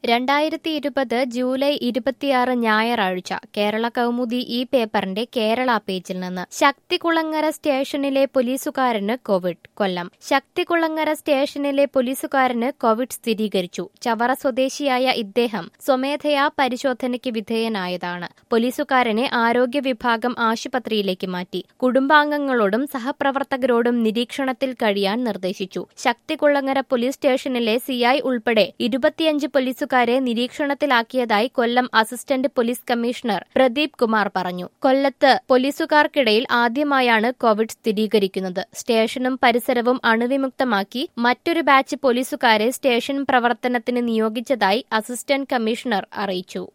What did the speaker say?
രണ്ടായിരത്തി ഇരുപത് ജൂലൈ ഇരുപത്തിയാറ് ഞായറാഴ്ച കേരള കൗമുദി ഈ പേപ്പറിന്റെ കേരള പേജിൽ നിന്ന് ശക്തികുളങ്ങര സ്റ്റേഷനിലെ പോലീസുകാരന് കോവിഡ് കൊല്ലം ശക്തികുളങ്ങര സ്റ്റേഷനിലെ പോലീസുകാരന് കോവിഡ് സ്ഥിരീകരിച്ചു ചവറ സ്വദേശിയായ ഇദ്ദേഹം സ്വമേധയാ പരിശോധനയ്ക്ക് വിധേയനായതാണ് പോലീസുകാരനെ ആരോഗ്യ വിഭാഗം ആശുപത്രിയിലേക്ക് മാറ്റി കുടുംബാംഗങ്ങളോടും സഹപ്രവർത്തകരോടും നിരീക്ഷണത്തിൽ കഴിയാൻ നിർദ്ദേശിച്ചു ശക്തികുളങ്ങര പോലീസ് സ്റ്റേഷനിലെ സിഐ ഉൾപ്പെടെ ഇരുപത്തിയഞ്ച് പോലീസുകാരെ നിരീക്ഷണത്തിലാക്കിയതായി Kollam assistant police commissioner Pradeep Kumar പറഞ്ഞു കൊല്ലത്ത് പോലീസുകാർക്കിടയിൽ ആദ്യമായാണ് കോവിഡ് സ്ഥിരീകരിക്കുന്നത് സ്റ്റേഷനും പരിസരവും അണുവിമുക്തമാക്കി മറ്റൊരു ബാച്ച് പോലീസുകാരെ സ്റ്റേഷൻ പ്രവർത്തനത്തിന് നിയോഗിച്ചതായി അസിസ്റ്റന്റ് കമ്മീഷണർ അറിയിച്ചു